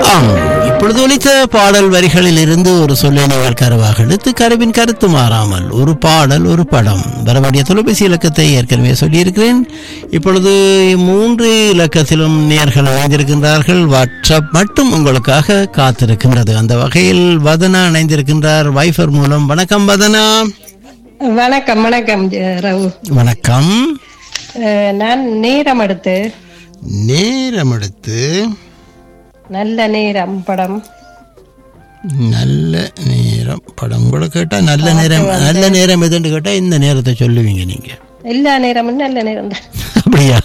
ஆம் இப்பொழுது ஒலித்த பாடல் வரிகளில் இருந்து ஒரு சொல்லை நீங்கள் கருவாக எடுத்து கருவின் கருத்து மாறாமல் ஒரு பாடல் ஒரு படம் வரவேண்டிய தொலைபேசி இலக்கத்தை ஏற்கனவே சொல்லியிருக்கிறேன் இப்பொழுது மூன்று இலக்கத்திலும் நேர்கள் இணைந்திருக்கின்றார்கள் வாட்ஸ்அப் மட்டும் உங்களுக்காக காத்திருக்கின்றது அந்த வகையில் வதனா இணைந்திருக்கின்றார் வைஃபர் மூலம் வணக்கம் வதனா வணக்கம் வணக்கம் ஜ- ரவு வணக்கம் அஹ், நான் நேரம் எடுத்து நேரம் எடுத்து நல்ல நேரம் படம் நல்ல நேரம் படம் கூட கேட்டா நல்ல நேரம் நல்ல நேரம் எதுன்னு கேட்டா இந்த நேரத்தை சொல்லுவீங்க நீங்க எல்லா நேரமும் நல்ல நேரம் தான் அப்படியா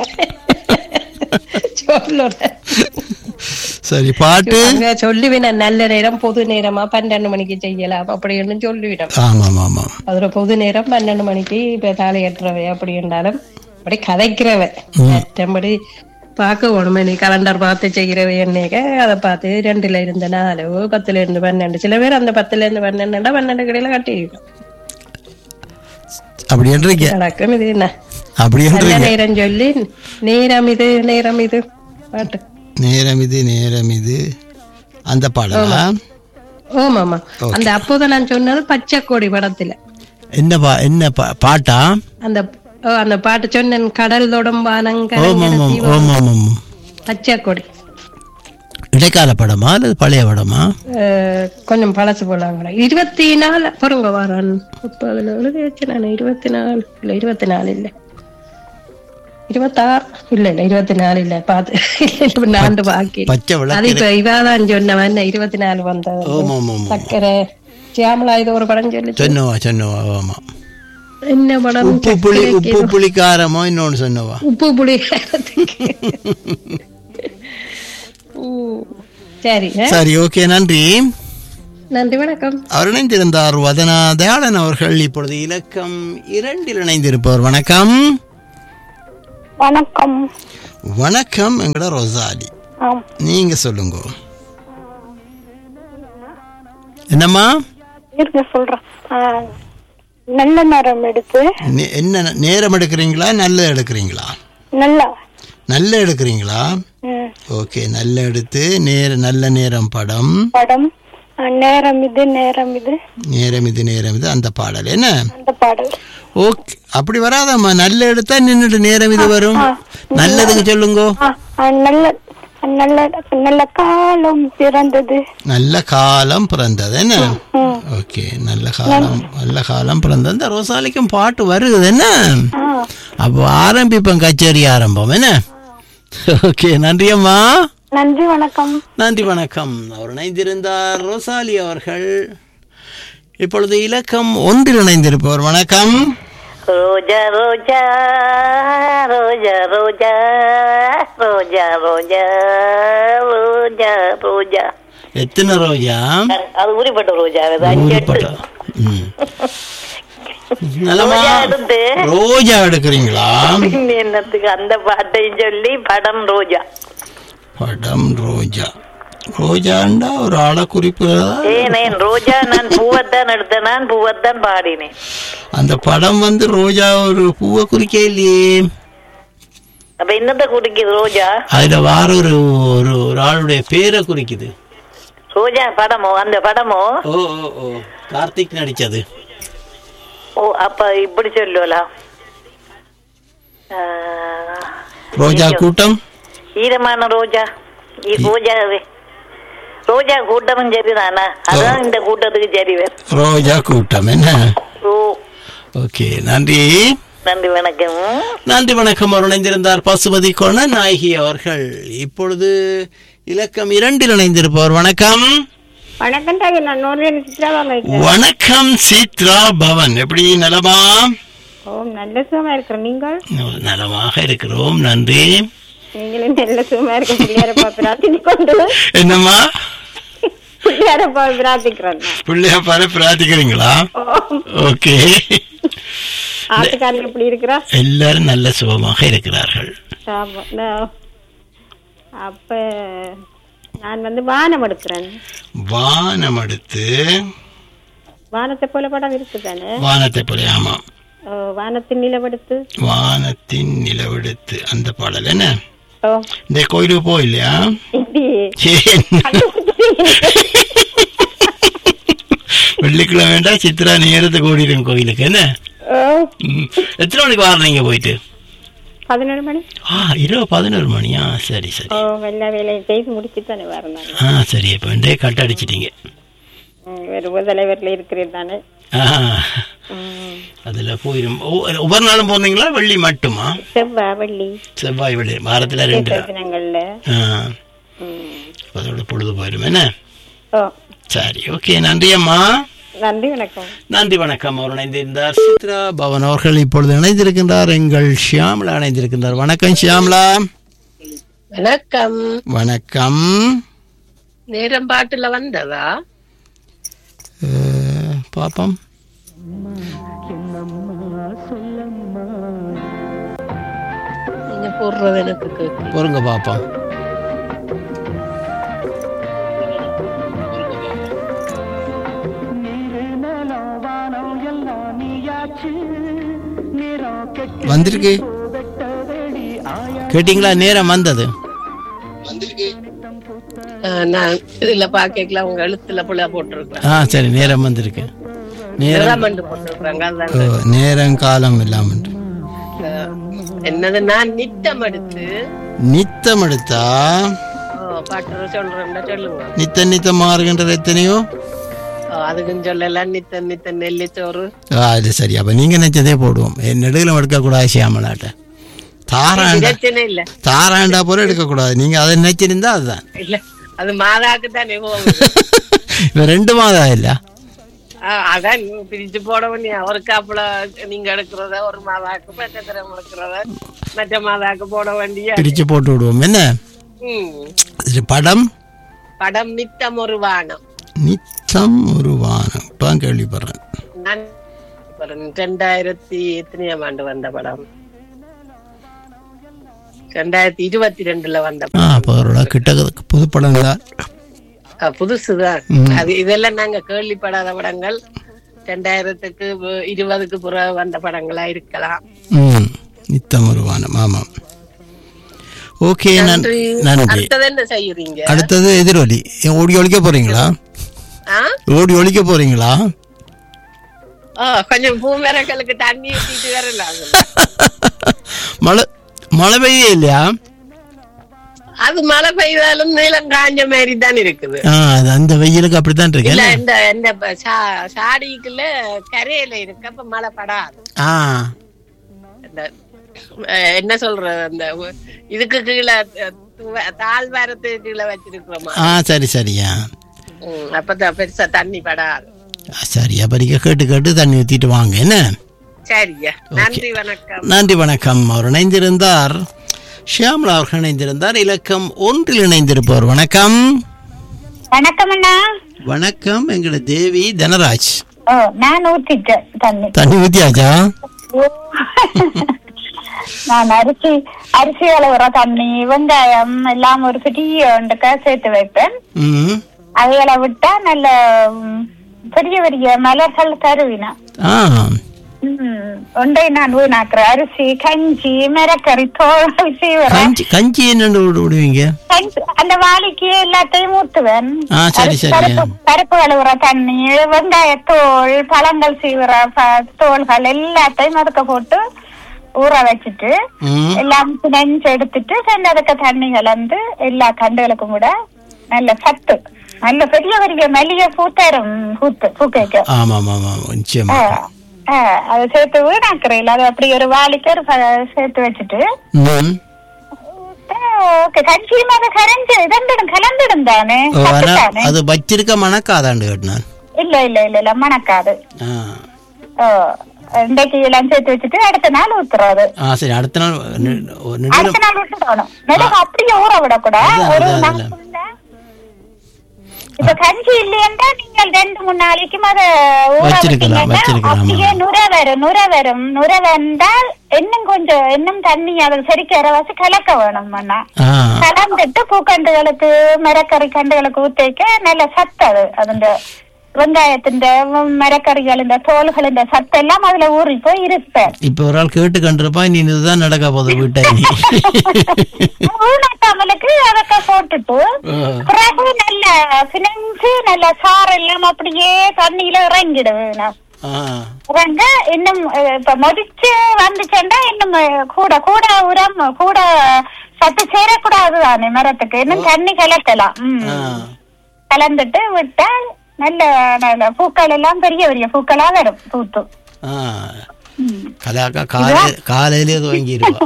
சொல்லுறேன் சரி பாட்டு அங்க சொல்லுவேன் நல்ல நேரம் பொது நேரமா பன்னெண்டு மணிக்கு செய்யலாம் அப்படின்னு சொல்லிவிடும் ஆமாம் ஆமாம் அதுல பொது நேரம் பன்னெண்டு மணிக்கு இப்ப தாலி கட்டுறவை அப்படி என்றாலும் அப்படி கதைக்கிறவ மற்றபடி பார்க்க ஒண்ணுமே நீ கலண்டர் பார்த்து செய்கிறவ என்னைக்க அதை பார்த்து ரெண்டுல இருந்து நாலு பத்துல இருந்து பன்னெண்டு சில பேர் அந்த பத்துல இருந்து பன்னெண்டுண்டா பன்னெண்டு கடையில கட்டிருக்கோம் அப்படி என்றீங்க நடக்கும் இது என்ன அப்படி நல்ல என்றீங்க நேரம் சொல்லி நேரம் இது நேரம் இது பாட்டு நேரம் இது நேரம் இது அந்த பாடலா ஓமாமா அந்த அப்போதான் நான் சொன்னது பச்சை கொடி படத்துல என்ன பா என்ன பா- பாட்டா அந்த ஓ, அந்த பாட்டு சொன்னேன் கடல் தொடும் வானங்க ஓம் ஓம் ஓம் ஓம் ஓம் ஓம் பச்சை கொடி இடைக்கால படமா அல்லது பழைய படமா அஹ், கொஞ்சம் பழசு போலாங்க இருபத்தி நாலு பொறுங்க வாரன் முப்பது நாலு வச்சு நான் இருபத்தி நாலு இல்ல இருபத்தி நாலு இல்ல இருபத்தாறு இல்ல இல்ல இருபத்தி நாலு இல்ல பாத்து நாண்டு பாக்கி பச்சை அது விளக்கு இப்ப இவாதான் சொன்னவன் இருபத்தி நாலு வந்தது ஓம் ஓம் ஓம் சக்கரை சியாமலா இது ஒரு படம் சொல்லி சொன்னவா சொன்னவா ஆமா என்ன படம் உப்பு புளி உப்பு புளி காரமோ இன்னொன்னு சொன்னவா உப்பு புளி ம். சரி ஆ? சரி ஓகே நன்றி நன்றி வணக்கம் அவர் இணைந்திருந்தார் வதனா தயாளன் அவர்கள் இப்பொழுது இலக்கம் இரண்டில் இணைந்திருப்பவர் வணக்கம் வணக்கம் வணக்கம் எங்கட ரொசாலி ஆம் நீங்க சொல்லுங்க என்னம்மா இருங்க சொல்றேன் ஆ, நல்ல நேரம் எடுத்து நே- என்ன நேரம் எடுக்கிறீங்களா நல்ல எடுக்கிறீங்களா நல்ல நல்ல எடுக்கிறீங்களா ம், ஓகே நல்ல எடுத்து நேர நல்ல நேரம் படம் படம் ஆ, நேரம் இது நேரம் இது நேரம் இது நேரம் இது அந்த பாடல் என்ன அந்த பாடல் ஓகே அப்படி வராதம்மா நல்ல எடுத்தா நின்னுட்டு நேரம் இது வரும் நல்லதுக்கு சொல்லுங்க ஆ, ஆ, நல்ல நல்ல நல்ல காலம் பிறந்தது நல்ல காலம் பிறந்தது என்ன ஓகே நல்ல காலம் நல்ல காலம் பிறந்தது இந்த ரோசாலிக்கும் பாட்டு வருது என்ன ஆ, அப்போ ஆரம்பிப்போம் கச்சேரி ஆரம்பம் என்ன ஓகே நன்றி அம்மா நன்றி வணக்கம் நன்றி வணக்கம் அவர் இணைந்திருந்தார் ரோசாலி அவர்கள் இப்பொழுது இலக்கம் ஒன்றில் இணைந்திருப்பவர் வணக்கம் ரோஜா ரோஜா ரோஜா ரோஜா ரோஜா ரோஜா ரோஜா ரோஜா எத்தனை ரோஜா அது உரிப்பட்ட ரோஜா அது அஞ்சு எட்டு ஊருப்பட்ட ம். நலமா ரோஜா எடுத்து ரோஜா எடுக்கிறீங்களா பின்ன என்னத்துக்கு அந்த பாட்டையும் சொல்லி படம் ரோஜா படம் ரோஜா ரோஜாண்டா ஒரு ஆளை குறிப்பு ஏனேன் ரோஜா நான் பூவைத்தான் எடுத்தேன் நான் பூவைத்தான் பாடினேன் அந்த படம் வந்து ரோஜா ஒரு பூவை குறிக்க இல்லையே அப்ப என்னத்த குடிக்குது ரோஜா அதுல வார ஒரு ஒரு ஒரு ஆளுடைய பேரை குறிக்குது ரோஜா படமோ அந்த படமோ ஓ ஓ ஓ கார்த்திக் நடிச்சது ஓ அப்ப இப்படி சொல்லுவலாம் ஆ, ரோஜா கூட்டம் ஈரமான ரோஜா இ- ரோஜாவே ரோஜா கூட்டமும் சரிதானா அதான் இந்த கூட்டத்துக்கு சரி வரும் ரோஜா கூட்டம் என்ன ஓ ஓகே நன்றி நன்றி வணக்கம் நன்றி வணக்கம் அவர் இணைந்திருந்தார் பசுபதி கொண நாயகி அவர்கள் இப்பொழுது இலக்கம் இரண்டில் இணைந்திருப்பவர் வணக்கம் வணக்கம் தாங்க நான் நூறு சித்ராவாங்க வணக்கம் சித்ரா பவன் எப்படி நலமா ஓ நல்ல சுகமா இருக்கிறோம் நீங்கள் நலமாக இருக்கிறோம் நன்றி நீங்களும் நல்ல சுகமா இருக்க பிள்ளையாரப்பா பிரார்த்திச்சு கொண்டு என்னம்மா பிள்ளையாரப்பா பிரார்த்திக்கிறோம் பிள்ளைய பாரு பிரார்த்திக்கிறீங்களா ஓகே ஆட்டுக்காரன் எப்படி இருக்கிறா எல்லாரும் நல்ல சுகமாக இருக்கிறார்கள் ஆமா நான் அப்ப நான் வந்து வானம் எடுக்கிறேன் வானம் எடுத்து வானத்தை போல படம் இருக்குதானே வானத்தை போல ஆமா ஓ, வானத்தின் நிலவெடுத்து வானத்தின் நிலவெடுத்து அந்த பாடல் என்ன ஓ இந்த கோயிலுக்கு போயில்லையா இல்லையே சரி. வெள்ளிக்கிழமை வேண்டாம் சித்ரா நேரத்துக்கு ஓடிடும் கோயிலுக்கு என்ன ஓ ம். எத்தனை மணிக்கு வரீங்க போயிட்டு பதினொரு மணி ஆ இரவு பதினோரு மணியா சரி சரி ஓ எல்லா வேலையும் செய்து முடிச்சு தானே வரணும் ஆ சரி இப்போ ரெண்டே கட் அடிச்சிட்டீங்க ஒரு தலைவரில் இருக்கிறது தானே ஆ அதில் போயிடும் ஒ- ஒவ்வொரு நாளும் போனீங்களா வெள்ளி மட்டுமா செவ்வாய் வெள்ளி செவ்வாய் வெள்ளி வாரத்தில் ரெண்டு நாள். தினங்கள்ல ஆ ம். அதோட பொழுது போயிடும் என்ன ஓ சரி ஓகே நன்றி அம்மா நன்றி வணக்கம் நன்றி வணக்கம் அவர் இணைந்திருந்தார் சித்ரா பவன் அவர்கள் இப்பொழுது இணைந்திருக்கின்றார் எங்கள் ஷியாம்லா இணைந்திருக்கின்றார் வணக்கம் ஷியாம்லா வணக்கம் வணக்கம் நேரம் பாட்டுல வந்ததா அஹ், பாப்போம் நீங்க போடுறது எனக்கு கேட்கு பொறுங்க பாப்போம் வந்திருக்கு கேட்டீங்களா நேரம் வந்தது நான் இதுல பாக்கலாம் உங்க எழுத்துல புள்ள போட்டிருக்கேன் ஆ சரி நேரம் வந்திருக்கு நேரம் நிறமண்டு போட்டிருக்காங்க அதான் ஓ, நேரம் காலம் இல்லாமல் அஹ், என்னது நான் நித்தம் எடுத்து நித்தம் எடுத்தா ஓ, பாட்டு சொல்றேன்டா சொல்லுங்க நித்த நித்தம் மாறுகின்றது எத்தனையோ ஓ, அதுக்கும் சொல்லலாம் நித்த நித்த நெல்லிச்சோறு ஆ, அது சரி அப்ப நீங்க நினைச்சதே போடுவோம் என் நெடுகிலும் எடுக்கக்கூடாது சியாமலாட்ட தாராண்டா பிரச்சனை இல்ல தாராண்டா போல எடுக்கக்கூடாது நீங்க அதை நினைச்சிருந்தா அதுதான் இல்ல அது மாதாக்கு தானே போகுது இப்ப ரெண்டு மாதம் இல்ல அஹ், அதான் பிரிச்சு போட வேண்டிய ஒரு காப்புல நீங்க எடுக்கிறத ஒரு மாதாக்கு பச்சத்திரம் எடுக்கிறத மற்ற மாதாக்கு போட வேண்டிய பிரிச்சு போட்டு விடுவோம் என்ன ம். இது படம் படம் நித்தம் ஒரு வானம் நித்தம் ஒரு வானம் இப்போ கேள்விப்படுறேன் நான் பாருங்க, ரெண்டாயிரத்தி எத்தனையாம் ஆண்டு வந்த படம் ரெண்டாயிரத்தி இருபத்தி ரெண்டுல வந்த ஆ அப்போ அவரோட கிட்ட புது படம் தான் அஹ், புதுசுதான் அது இதெல்லாம் நாங்க கேள்விப்படாத படங்கள் ரெண்டாயிரத்துக்கு வ- இருபதுக்கு பிறகு வந்த படங்களா இருக்கலாம் ம் நித்தம் ஒரு வானம் ஆமாம் ஓகே நன்றி நன்றி அடுத்தது என்ன செய்யறீங்க அடுத்தது எதிரொலி ஓடி ஒழிக்க போறீங்களா ஆ? ஓடி ஒழிக்க போறீங்களா ஆ, கொஞ்சம் பூமரங்களுக்கு தண்ணி ஊத்திட்டு வரலாம் மழை மழை பெய்ய இல்லையா அது மழை பெய்தாலும் நீளம் காஞ்ச மாதிரி தான் இருக்குது ஆ அது அந்த வெயிலுக்கு அப்படித்தான் இருக்கு இல்ல இந்த இந்த ப- சா- சாடிக்குள்ள கரையில இருக்கு அப்ப மழை படாது ஆ இந்த அஹ், என்ன சொல்றது அந்த உ- இதுக்கு கீழே அஹ், துவ- தாழ்வாரத்துக்கு கீழே வச்சிருக்கிறோமா ஆ சரி சரியா ம், அப்பதான் பெருசா தண்ணி படாது ஆ, சரி அப்ப நீங்க கேட்டு கேட்டு தண்ணி ஊத்திட்டு வாங்க என்ன சரியா நன்றி வணக்கம் நன்றி வணக்கம் அவர் இணைந்திருந்தார் ஷியாமலா அவர்கள் இணைந்திருந்தார் இலக்கம் ஒன்றில் இணைந்திருப்பவர் வணக்கம் வணக்கம் அண்ணா வணக்கம் எங்களோட தேவி தனராஜ் ஓ நான் ஊத்திட்டேன் தண்ணி தண்ணி ஊத்தியாச்சா நான் அரிசி அரிசி அளவுற தண்ணி வெங்காயம் எல்லாம் ஒரு பெரிய ஒன்றுக்க சேர்த்து வைப்பேன் ம் அவைகளை விட்டா நல்ல ம், பெரிய பெரிய மலர்கள் தருவினா ஆ ம், ஒன்றை நான் வீணாக்குறேன் அரிசி கஞ்சி மிரக்கறி தோல் சீவரம் கஞ்சி கஞ்சி என்னன்னு விடு- விடுவீங்க கஞ்சி அந்த வாளிக்கு எல்லாத்தையும் ஊத்துவேன் ஆ, சரி, அரிசி சரி. பருப்பு பருப்பு கழுவுற தண்ணி வெங்காயத்தோல் பழங்கள் சீவுற ப- தோல்கள் எல்லாத்தையும் அதுக்க போட்டு ஊற வச்சுட்டு ம் எல்லாம் நெஞ்சு எடுத்துட்டு செஞ்சதுக்கு தண்ணி கலந்து எல்லா கண்டுகளுக்கும் கூட நல்ல சத்து நல்ல பெரிய பெரிய மல்லிகை பூத்தரும் பூத்து பூக்கைக்கு ஆமாம் ஆமாம் நிச்சயமா அதை சேர்த்து வீணாக்குறேன் அது அப்படி ஒரு வாளிக்கு ஒரு ப- சேர்த்து வச்சுட்டு ம் ஓகே கஞ்சியும் அதை கரைஞ்சு இதண்டிடும் கலந்துடும் தானே ஓ, ஆனா சத்து தானே அது வச்சிருக்க மணக்காதாண்டு கேட்டான் இல்ல இல்ல இல்ல இல்ல மணக்காது ஆ ஓ, இன்றைக்கு எல்லாம் சேர்த்து வச்சுட்டு அடுத்த நாள் ஊத்துறது ஆ சரி அடுத்த நாள் நி- ஒரு நிமிடம் அடுத்த நாள் விட்டுடணும் நெடுக அப்படியே ஊற விடக்கூடாது அதான், ஒரு அதான், நாள் அதான். full ஆ. இப்ப கஞ்சி இல்லையென்றா நீங்கள் ரெண்டு மூணு நாளைக்கும் அதை ஊற வச்சிருக்கலாம், விட்டீங்கன்னா வச்சிருக்கலாம், அப்படியே ஆமா. நுர வரும் நுர வரும் நுர வந்தால் இன்னும் கொஞ்சம் இன்னும் தண்ணி அதை செரிக்கிற வச்சு கலக்க வேணும் அண்ணா ஆ கலந்துட்டு பூக்கண்டுகளுக்கு மரக்கறி கண்டுகளுக்கு ஊத்திக்க நல்ல சத்து அது அதுண்ட வெங்காயத்தின் மரக்கறிகளின் தோல்களின் சத்தெல்லாம் அதுல ஊறி போய் இருப்பேன் இப்ப ஒரு ஆள் கேட்டு கண்டிருப்பா நீ இதுதான் நடக்க போகுது வீட்டை நீ ஊனட்டாமலுக்கு அதக்க போட்டுட்டு பிறகு நல்ல பிணைஞ்சு நல்ல சாறு எல்லாம் அப்படியே தண்ணியில இறங்கிடுவேன் ஆ, இறங்க இன்னும் அஹ், இப்ப மொதிச்சு வந்துச்சுன்னா இன்னும் அஹ், கூட கூட உரம் கூட சத்து சேரக்கூடாது தானே மரத்துக்கு இன்னும் தண்ணி கலக்கலாம் ம். ஆ. கலந்துட்டு விட்டா நல்ல நல்ல பூக்கள் எல்லாம் பெரிய பெரிய பூக்களா வரும் பூத்து ஆ. கலாக்கா காலை காலையிலே துவங்கிடுவா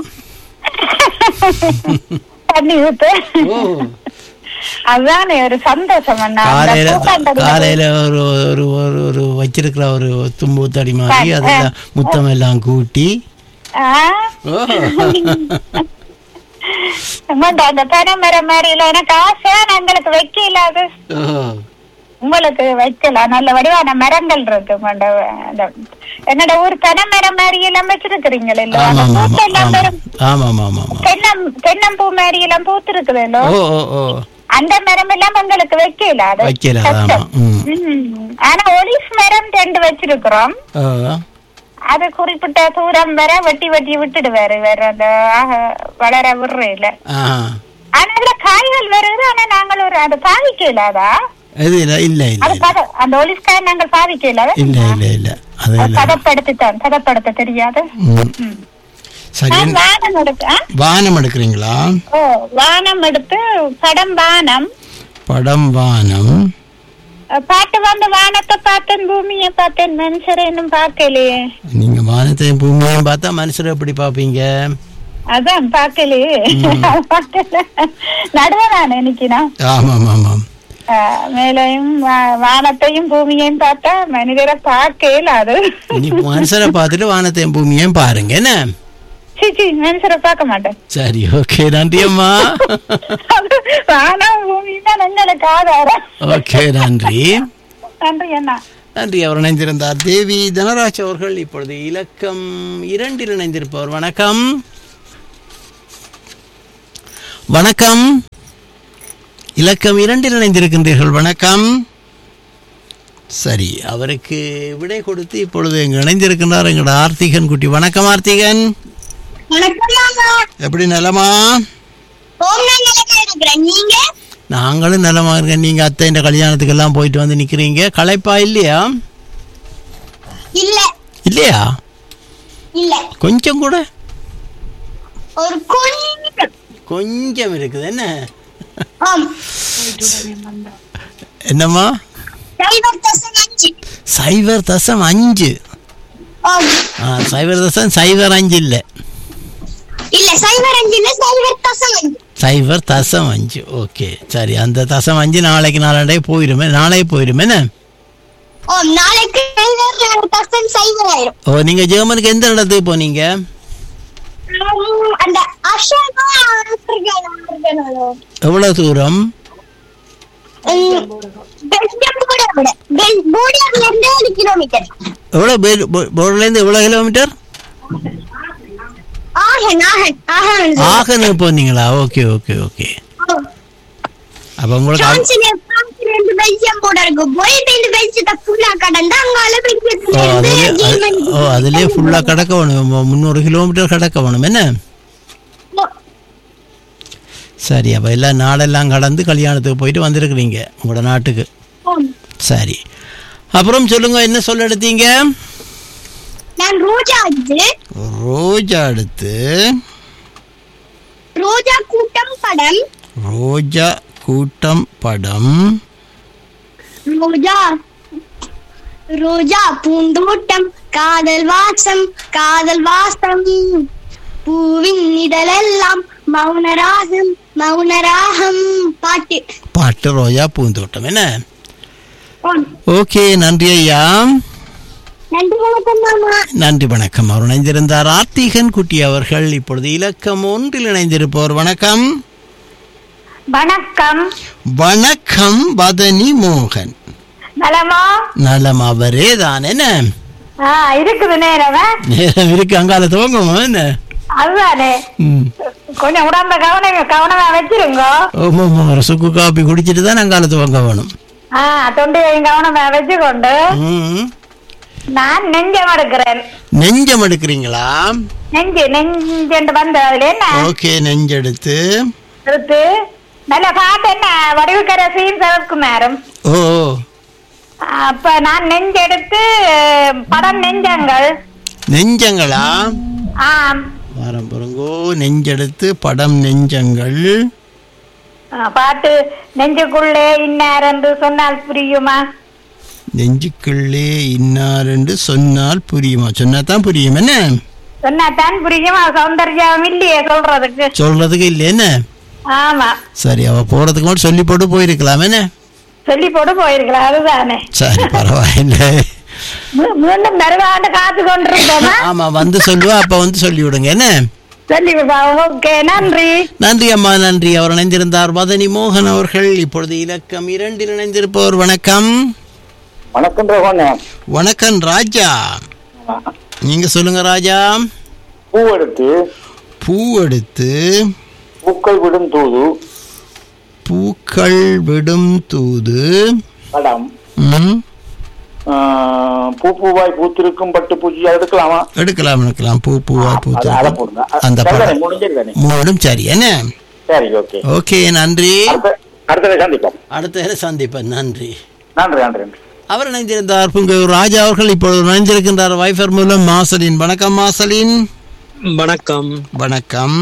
தண்ணி ஊத்து ஓ அதுதானே ஒரு சந்தோஷம் அண்ணா அந்த காலையில பூக்கண்டத்துல காலையில ஒரு ஒரு ஒரு ஒரு வச்சிருக்கிற ஒரு தும்பு தடி மாதிரி அதுல முத்தம் எல்லாம் கூட்டி ஆ, ஓ. ஆமாண்டா, அந்த பனைமரம் மாதிரி இல்ல எனக்கு ஆசை எங்களுக்கு வைக்க இல்லாது ஓ. உங்களுக்கு வைக்கலாம் நல்ல வடிவான மரங்கள் இருக்கு மண்ட அந்த என்னோட ஊர் பனைமரம் மாதிரி எல்லாம் வச்சிருக்கிறீங்களே இல்ல ஆமா அந்த ஆமா பூத்து எல்லாம் ஆமா வரும் ஆமா ஆமா ஆமா ஆமா தென்னம் தென்னம்பூ மாதிரி எல்லாம் பூத்து இருக்குதுல்ல ஓ ஓ ஓ அந்த மரம் எல்லாம் உங்களுக்கு வைக்கல அது வைக்கல ஆமா கஷ்டம். ம் ம். ஆனா ஒலிஸ் மரம் ரெண்டு வச்சிருக்கிறோம் ஓ அது குறிப்பிட்ட தூரம் வர வெட்டி வெட்டி விட்டுடுவாரு வேற அந்த ஆக, வளர விடுறையில ஆ ஆனா அதுல காய்கள் வருது ஆனா நாங்கள் ஒரு அது பாவிக்கல அதா இது இல்ல இல்ல இல்ல அது பத அந்த ஒலிஸ்காய் நாங்கள் பாவிக்கல இல்ல இல்ல இல்ல அது இல்ல பதப்படுத்தித்தான் பதப்படுத்த தெரியாது ம். சரி நான் வானம் எடுத்து ஆ? வானம் எடுக்கிறீங்களா ஓ வானம் எடுத்து படம் வானம் படம் வானம் அஹ் பாட்டு வந்து வானத்தை பார்த்தேன் பூமியை பார்த்தேன் மனுஷரை இன்னும் பார்க்கலையே நீங்க வானத்தையும் பூமியையும் பார்த்தா மனுஷரை எப்படி பாப்பீங்க அதான் பார்க்கலையே பார்க்கல நடுவதானே நிக்கிறேன் ஆமாம் ஆமாம் மேலையும் வா- வானத்தையும் பூமியையும் பார்த்தா மனிதரை பார்க்கல அது நீ மனுஷரை பார்த்துட்டு வானத்தையும் பூமியையும் பாருங்க என்ன சிச்சி மனுஷரை பார்க்க மாட்டேன் சரி ஓகே நன்றி அம்மா அது வானம் பூமி தான் எங்களுக்கு ஆதாரம் ஓகே நன்றி நன்றி அண்ணா நன்றி அவர் இணைந்திருந்தார் தேவி தனராஜ் அவர்கள் இப்பொழுது இலக்கம் இரண்டில் இணைந்திருப்பவர் வணக்கம் வணக்கம் இலக்கம் இரண்டில் இணைந்திருக்கின்றீர்கள் வணக்கம் சரி அவருக்கு விடை கொடுத்து இப்பொழுது இங்கு இணைந்திருக்கின்றார் எங்களோட ஆர்த்திகன் குட்டி வணக்கம் ஆர்த்திகன் எப்படி நலமா நீங்க நாங்களும் நலமா இருக்கேன் நீங்க அத்தை இந்த கல்யாணத்துக்கெல்லாம் போயிட்டு வந்து நிக்கிறீங்க களைப்பா இல்லையா இல்ல இல்லையா இல்ல கொஞ்சம் கூட ஒரு கொஞ்சம் கொஞ்சம் இருக்குது என்ன ஆம் என்னம்மா சைபர் தசம் அஞ்சு சைபர் தசம் அஞ்சு ஆம் ஆ சைபர் தசம் சைபர் அஞ்சு இல்லை இல்ல சைபர் அஞ்சு இல்ல சைபர் தசம் அஞ்சு சைபர் தசம் அஞ்சு ஓகே சரி அந்த தசம் அஞ்சு நாளைக்கு நாளாண்டே போயிடுமே நாளே போயிடுமே என்ன ஓம் நாளைக்கு சைபர் தசம் சைபர் ஆயிரும் ஓ நீங்கள் ஜெர்மனுக்கு எந்த இடத்துக்கு போனீங்க ஆம், அந்த அசோகா எவ்வளோ தூரம் போடியார்ல இருந்து ஒரு கிலோமீட்டர் எவ்வளோ போர்ட்லேருந்து எவ்வளோ கிலோமீட்டர் ஆகன் ஆகன் ஆகன் ஆகனு போனீங்களா ஓகே ஓகே ஓகே அப்போ உங்களுக்கு அது- பிரான்ஸ்ல பிரான்ஸ்ல இருந்து பெல்ஜியம் போட இருக்கு போய் இந்த பெல்ஜியத்தை ஃபுல்லா கடந்து அங்கால ஓ பெல்ஜியத்துல அதுலேயே இருந்து ஜெர்மனி ஓ அதுலேயே ஃபுல்லாக கடக்க வேணும் முந்நூறு கிலோமீட்டர் கடக்க வேணும் என்ன சரி அப்போ எல்லாம் நாடெல்லாம் கடந்து கல்யாணத்துக்கு போயிட்டு வந்திருக்கிறீங்க உங்களோட நாட்டுக்கு ஆம். சரி அப்புறம் சொல்லுங்க என்ன சொல்ல எடுத்தீங்க நான் ரோஜா வந்து ரோஜா எடுத்து ரோஜா கூட்டம் படம் ரோஜா கூட்டம் படம் ரோஜா ரோஜா பூந்தோட்டம் காதல் வாசம் காதல் வாசம் பூவின் இதழெல்லாம் மௌனராகம் மௌனராகம் பாட்டு பாட்டு ரோஜா பூந்தோட்டம் என்ன ஆம். ஓகே நன்றி ஐயா நன்றி வணக்கம் மாமா நன்றி வணக்கம் அவர் இணைந்திருந்தார் ஆர்த்திகன் குட்டி அவர்கள் இப்பொழுது இலக்கம் ஒன்றில் இணைந்திருப்பவர் வணக்கம் வணக்கம் வணக்கம் வதனி மோகன் நலமா நலம் அவரே தான் என்ன ஆ இருக்குது நேரமா நேரம் இருக்கு அங்கால துவங்குமா என்ன அதுதானே ம். கொஞ்சம் உடம்ப கவனம் கவனமா வச்சிருங்க ஆமா, ஆமா, ஒரு சுக்கு காப்பி குடிச்சிட்டு தான் அங்கால துவங்க வேணும் ஆ தொண்டி கவனமா வச்சுக்கொண்டு ம் நான் நெஞ்சம் எடுக்கிறேன் நெஞ்சம் எடுக்கிறீங்களா நெஞ்சு நெஞ்சு வந்து அதுல என்ன ஓகே நெஞ்செடுத்து எடுத்து நல்ல பாட்டு என்ன வடிவுக்கரசியும் சரத்குமாரும் ஓ அப்ப நான் நெஞ்செடுத்து படம் நெஞ்சங்கள் நெஞ்சங்களா ஆம் வாரம் பாருங்கோ நெஞ்செடுத்து படம் நெஞ்சங்கள் ஆ, பாட்டு நெஞ்சுக்குள்ளே இன்னார் என்று சொன்னால் புரியுமா நெஞ்சுக்குள்ளே இன்னார் என்று சொன்னால் புரியுமா சொன்னா தான் புரியும் என்ன சொன்னா தான் புரியும் அது சௌந்தர்யம் இல்லையே சொல்றதுக்கு சொல்றதுக்கு இல்லை என்ன ஆமா சரி அவ போறதுக்கு மட்டும் சொல்லி போட்டு போயிருக்கலாம் என்ன சொல்லி போட்டு போயிருக்கலாம் அதுதானே சரி பரவாயில்லை மீ- மீண்டும் வருவாண்டு காத்து கொண்டிருந்தோமா ஆமா வந்து சொல்லுவா அப்ப வந்து சொல்லி விடுங்க என்ன சொல்லி ஓகே நன்றி நன்றி அம்மா நன்றி அவர் இணைந்திருந்தார் மதனி மோகன் அவர்கள் இப்பொழுது இலக்கம் இரண்டில் இணைந்திருப்பவர் வணக்கம் வணக்கம் ரகுவண்ணே வணக்கம் ராஜா நீங்க சொல்லுங்க ராஜா பூ எடுத்து பூ எடுத்து பூக்கள் விடும் தூது பூக்கள் விடும் தூது படம் ம், ஆஹ், பூ பூவாய் பூத்திருக்கும் பட்டு பூச்சி அதை எடுக்கலாமா எடுக்கலாம் எடுக்கலாம் பூ பூவா அது- அதை பூத்து போடுங்க அந்த சரிதானே, படம் முடிஞ்சதுதானே மூடும் சரி என்ன சரி ஓகே ஓகே நன்றி அடுத்த அடுத்ததை சந்திப்போம் அடுத்த சந்திப்பேன் நன்றி நன்றி நன்றி நன்றி அவர் இணைந்திருந்தார் புங்கூர் ராஜா அவர்கள் இப்பொழுது இணைந்திருக்கின்றார் வைஃபர் மூலம் மாசலின் வணக்கம் மாசலின் வணக்கம் வணக்கம்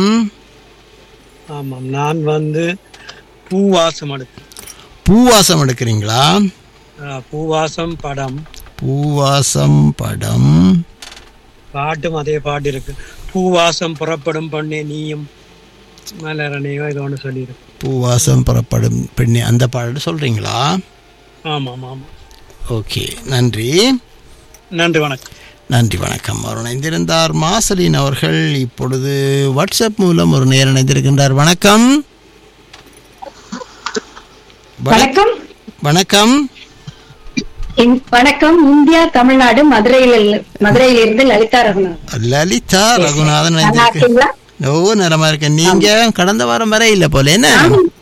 ஆமாம் நான் வந்து பூவாசம் எடுத்தேன் பூவாசம் எடுக்கிறீங்களா அஹ், பூவாசம் படம் பூவாசம் படம் பாட்டும் அதே பாட்டு இருக்கு பூவாசம் புறப்படும் பண்ணே நீயும் மலரணையோ ஏதோ ஒன்று சொல்லியிருக்கு பூவாசம் புறப்படும் பெண்ணே அந்த பாடல் சொல்றீங்களா ஆமாம் ஆமாம் ஓகே நன்றி நன்றி வணக்கம் நன்றி வணக்கம் அவர் இணைந்திருந்தார் மாசலின் அவர்கள் இப்பொழுது வாட்ஸ்அப் மூலம் ஒரு நேரம் இணைந்திருக்கின்றார் வணக்கம் வணக்கம் வணக்கம் இன்- வணக்கம் இந்தியா தமிழ்நாடு மதுரையில் மதுரையிலிருந்து லலிதா ரகுநாத் லலிதா ரகுநாதன் நல்லா இணைந்திருக்கு இருக்கீங்களா ஓ நலமா இருக்கேன் நீங்க கடந்த வாரம் வரை இல்ல போல என்ன